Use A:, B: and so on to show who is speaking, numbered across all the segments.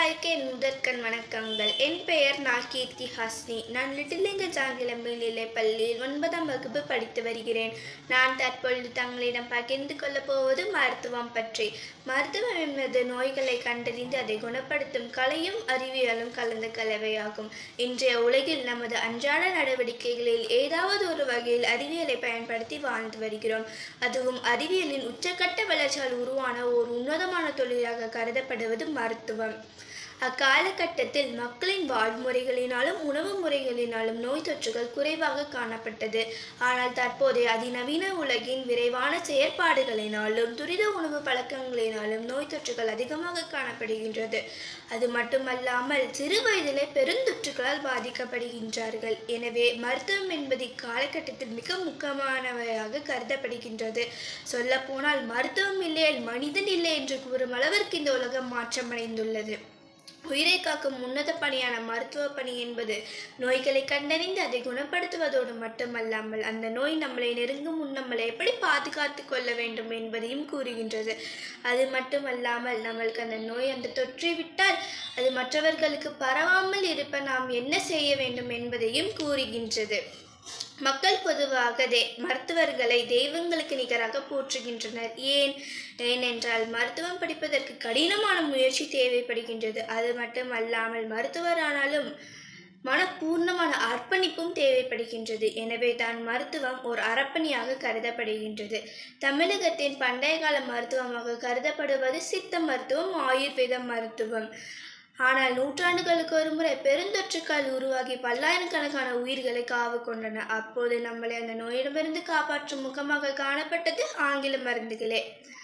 A: தாய்க்கு என் முதற்கண் வணக்கங்கள் என் பெயர் நா கீர்த்தி ஹாஸ்னி நான் லிட்டிலிங்க ஜாங்கிலம் மேல்நிலைப் பள்ளியில் ஒன்பதாம் வகுப்பு படித்து வருகிறேன் நான் தற்பொழுது தங்களிடம் பகிர்ந்து கொள்ளப் போவது மருத்துவம் பற்றி மருத்துவம் என்பது நோய்களை கண்டறிந்து அதை குணப்படுத்தும் கலையும் அறிவியலும் கலந்த கலவையாகும் இன்றைய உலகில் நமது அன்றாட நடவடிக்கைகளில் ஏதாவது ஒரு வகையில் அறிவியலை பயன்படுத்தி வாழ்ந்து வருகிறோம் அதுவும் அறிவியலின் உச்சக்கட்ட வளர்ச்சியால் உருவான ஒரு உன்னதமான தொழிலாக கருதப்படுவது மருத்துவம் அக்காலகட்டத்தில் மக்களின் வாழ்முறைகளினாலும் உணவு முறைகளினாலும் நோய் தொற்றுகள் குறைவாக காணப்பட்டது ஆனால் தற்போதைய அதிநவீன உலகின் விரைவான செயற்பாடுகளினாலும் துரித உணவு பழக்கங்களினாலும் நோய் தொற்றுகள் அதிகமாக காணப்படுகின்றது அது மட்டுமல்லாமல் சிறு வயதிலே பெருந்தொற்றுகளால் பாதிக்கப்படுகின்றார்கள் எனவே மருத்துவம் என்பது இக்காலகட்டத்தில் மிக முக்கியமானவையாக கருதப்படுகின்றது சொல்லப்போனால் மருத்துவம் இல்லையேல் மனிதன் இல்லை என்று கூறும் அளவிற்கு இந்த உலகம் மாற்றமடைந்துள்ளது உயிரை காக்கும் உன்னத பணியான மருத்துவ பணி என்பது நோய்களை கண்டறிந்து அதை குணப்படுத்துவதோடு மட்டுமல்லாமல் அந்த நோய் நம்மளை நெருங்கும் முன் நம்மளை எப்படி பாதுகாத்து கொள்ள வேண்டும் என்பதையும் கூறுகின்றது அது மட்டுமல்லாமல் நம்மளுக்கு அந்த நோய் அந்த தொற்றி விட்டால் அது மற்றவர்களுக்கு பரவாமல் இருப்ப நாம் என்ன செய்ய வேண்டும் என்பதையும் கூறுகின்றது மக்கள் பொதுவாக தே மருத்துவர்களை தெய்வங்களுக்கு நிகராக போற்றுகின்றனர் ஏன் ஏனென்றால் மருத்துவம் படிப்பதற்கு கடினமான முயற்சி தேவைப்படுகின்றது அது மட்டுமல்லாமல் மருத்துவரானாலும் மனப்பூர்ணமான அர்ப்பணிப்பும் தேவைப்படுகின்றது எனவே தான் மருத்துவம் ஒரு அறப்பணியாக கருதப்படுகின்றது தமிழகத்தின் பண்டைய கால மருத்துவமாக கருதப்படுவது சித்த மருத்துவம் ஆயுர்வேத மருத்துவம் ஆனால் நூற்றாண்டுகளுக்கு ஒரு முறை பெருந்தொற்றுக்கள் உருவாகி பல்லாயிரக்கணக்கான உயிர்களை காவு கொண்டன அப்போது நம்மளை அந்த நோயிடமிருந்து காப்பாற்றும் முகமாக காணப்பட்டது ஆங்கில மருந்துகளே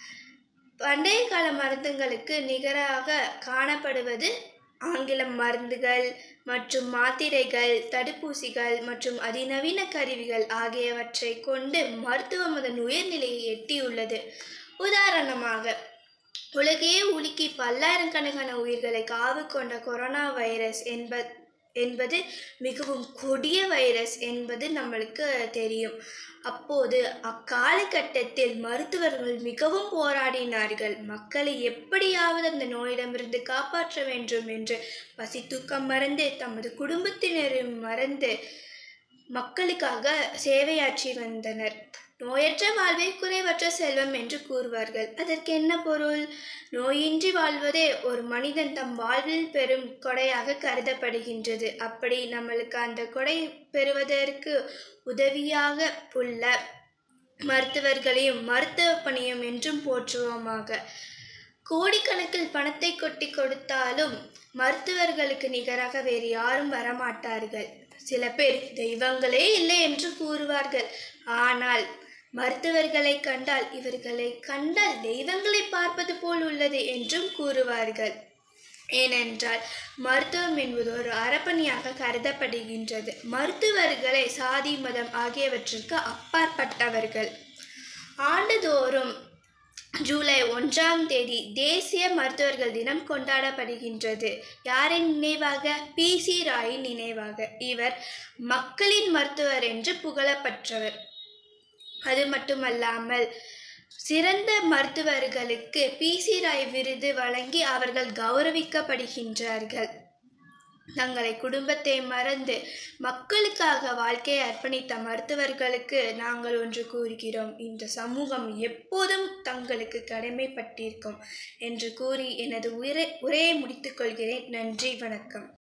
A: பண்டைய கால மருந்துங்களுக்கு நிகராக காணப்படுவது ஆங்கில மருந்துகள் மற்றும் மாத்திரைகள் தடுப்பூசிகள் மற்றும் அதிநவீன கருவிகள் ஆகியவற்றை கொண்டு மருத்துவம் அதன் உயர்நிலையை எட்டியுள்ளது உதாரணமாக உலகையே உலுக்கி பல்லாயிரக்கணக்கான உயிர்களை காவு கொண்ட கொரோனா வைரஸ் என்ப என்பது மிகவும் கொடிய வைரஸ் என்பது நம்மளுக்கு தெரியும் அப்போது அக்காலகட்டத்தில் மருத்துவர்கள் மிகவும் போராடினார்கள் மக்களை எப்படியாவது அந்த நோயிடமிருந்து காப்பாற்ற வேண்டும் என்று பசி தூக்கம் மறந்து தமது குடும்பத்தினரும் மறந்து மக்களுக்காக சேவையாற்றி வந்தனர் நோயற்ற வாழ்வே குறைவற்ற செல்வம் என்று கூறுவார்கள் அதற்கு என்ன பொருள் நோயின்றி வாழ்வதே ஒரு மனிதன் தம் வாழ்வில் பெறும் கொடையாக கருதப்படுகின்றது அப்படி நம்மளுக்கு அந்த கொடை பெறுவதற்கு உதவியாக உள்ள மருத்துவர்களையும் மருத்துவ பணியும் என்றும் போற்றுவோமாக கோடிக்கணக்கில் பணத்தை கொட்டி கொடுத்தாலும் மருத்துவர்களுக்கு நிகராக வேறு யாரும் வரமாட்டார்கள் சில பேர் தெய்வங்களே இல்லை என்று கூறுவார்கள் ஆனால் மருத்துவர்களை கண்டால் இவர்களை கண்டால் தெய்வங்களை பார்ப்பது போல் உள்ளது என்றும் கூறுவார்கள் ஏனென்றால் மருத்துவம் என்பது ஒரு அறப்பணியாக கருதப்படுகின்றது மருத்துவர்களை சாதி மதம் ஆகியவற்றிற்கு அப்பாற்பட்டவர்கள் ஆண்டுதோறும் ஜூலை ஒன்றாம் தேதி தேசிய மருத்துவர்கள் தினம் கொண்டாடப்படுகின்றது யாரின் நினைவாக பி சி ராயின் நினைவாக இவர் மக்களின் மருத்துவர் என்று புகழப்பட்டவர் அது மட்டுமல்லாமல் சிறந்த மருத்துவர்களுக்கு பி சி ராய் விருது வழங்கி அவர்கள் கௌரவிக்கப்படுகின்றார்கள் தங்களை குடும்பத்தை மறந்து மக்களுக்காக வாழ்க்கையை அர்ப்பணித்த மருத்துவர்களுக்கு நாங்கள் ஒன்று கூறுகிறோம் இந்த சமூகம் எப்போதும் தங்களுக்கு கடமைப்பட்டிருக்கும் என்று கூறி எனது உரை உரையை முடித்துக்கொள்கிறேன் நன்றி வணக்கம்